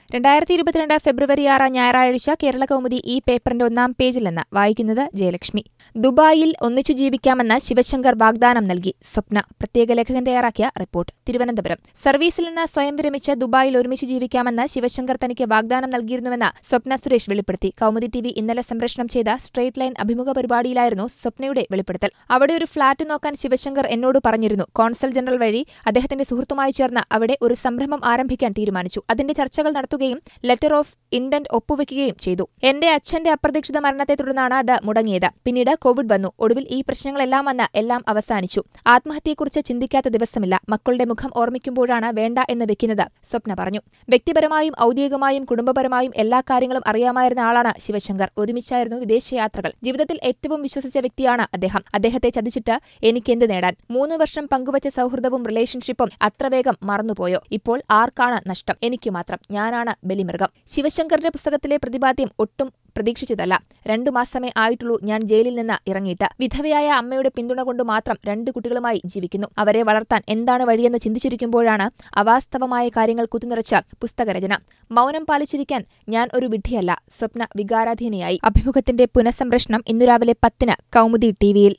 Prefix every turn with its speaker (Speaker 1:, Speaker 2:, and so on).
Speaker 1: രണ്ടായിരത്തി ഇരുപത്തിരണ്ട് ഫെബ്രുവരി ആറ് ഞായറാഴ്ച കേരള കൗമുദി ഈ പേപ്പറിന്റെ ഒന്നാം പേജിൽ നിന്ന് വായിക്കുന്നത് ജയലക്ഷ്മി ദുബായിൽ ഒന്നിച്ചു ജീവിക്കാമെന്ന് ശിവശങ്കർ വാഗ്ദാനം നൽകി സ്വപ്ന പ്രത്യേക ലേഖകൻ തയ്യാറാക്കിയ റിപ്പോർട്ട് തിരുവനന്തപുരം സർവീസിൽ നിന്ന് സ്വയം വിരമിച്ച് ദുബായിൽ ഒരുമിച്ച് ജീവിക്കാമെന്ന് ശിവശങ്കർ തനിക്ക് വാഗ്ദാനം നൽകിയിരുന്നുവെന്ന് സ്വപ്ന സുരേഷ് വെളിപ്പെടുത്തി കൗമുദി ടി വി ഇന്നലെ സംപ്രേഷണം ചെയ്ത സ്ട്രേറ്റ് ലൈൻ അഭിമുഖ പരിപാടിയിലായിരുന്നു സ്വപ്നയുടെ വെളിപ്പെടുത്തൽ അവിടെ ഒരു ഫ്ളാറ്റ് നോക്കാൻ ശിവശങ്കർ എന്നോട് പറഞ്ഞിരുന്നു കോൺസൽ ജനറൽ വഴി അദ്ദേഹത്തിന്റെ സുഹൃത്തുമായി ചേർന്ന് അവിടെ ഒരു സംരംഭം ആരംഭിക്കാൻ തീരുമാനിച്ചു അതിന്റെ ചർച്ചകൾ നടത്തുകയും ലെറ്റർ ഓഫ് ഇന്റന്റ് ഒപ്പുവെക്കുകയും ചെയ്തു എന്റെ അച്ഛന്റെ അപ്രതീക്ഷിത മരണത്തെ തുടർന്നാണ് അത് മുടങ്ങിയത് പിന്നീട് കോവിഡ് വന്നു ഒടുവിൽ ഈ പ്രശ്നങ്ങളെല്ലാം വന്ന് എല്ലാം അവസാനിച്ചു ആത്മഹത്യയെക്കുറിച്ച് ചിന്തിക്കാത്ത ദിവസമില്ല മക്കളുടെ മുഖം ഓർമ്മിക്കുമ്പോഴാണ് വേണ്ട എന്ന് വെക്കുന്നത് സ്വപ്ന പറഞ്ഞു വ്യക്തിപരമായും ഔദ്യോഗികമായും കുടുംബപരമായും എല്ലാ കാര്യങ്ങളും അറിയാമായിരുന്ന ആളാണ് ശിവശങ്കർ ഒരുമിച്ചായിരുന്നു വിദേശയാത്രകൾ ജീവിതത്തിൽ ഏറ്റവും വിശ്വസിച്ച വ്യക്തിയാണ് അദ്ദേഹം അദ്ദേഹത്തെ ചതിച്ചിട്ട് എനിക്കെന്ത് നേടാൻ മൂന്ന് വർഷം പങ്കുവച്ച സൗഹൃദവും റിലേഷൻഷിപ്പും അത്ര വേഗം മറന്നുപോയോ ഇപ്പോൾ ആർക്കാണ് നഷ്ടം എനിക്ക് മാത്രം ഞാനാണ് ബലിമൃഗം ശിവശങ്കറിന്റെ പുസ്തകത്തിലെ പ്രതിപാദ്യം ഒട്ടും പ്രതീക്ഷിച്ചതല്ല രണ്ടു മാസമേ ആയിട്ടുള്ളൂ ഞാൻ ജയിലിൽ നിന്ന് ഇറങ്ങിയിട്ട് വിധവയായ അമ്മയുടെ പിന്തുണ കൊണ്ട് മാത്രം രണ്ട് കുട്ടികളുമായി ജീവിക്കുന്നു അവരെ വളർത്താൻ എന്താണ് വഴിയെന്ന് ചിന്തിച്ചിരിക്കുമ്പോഴാണ് അവാസ്തവമായ കാര്യങ്ങൾ കുത്തിനിറച്ച പുസ്തകരചന മൗനം പാലിച്ചിരിക്കാൻ ഞാൻ ഒരു വിഡ്ഢിയല്ല സ്വപ്ന വികാരാധീനയായി അഭിമുഖത്തിന്റെ പുനഃസംപ്രേഷണം ഇന്നു രാവിലെ പത്തിന് കൗമുദി ടിവിയിൽ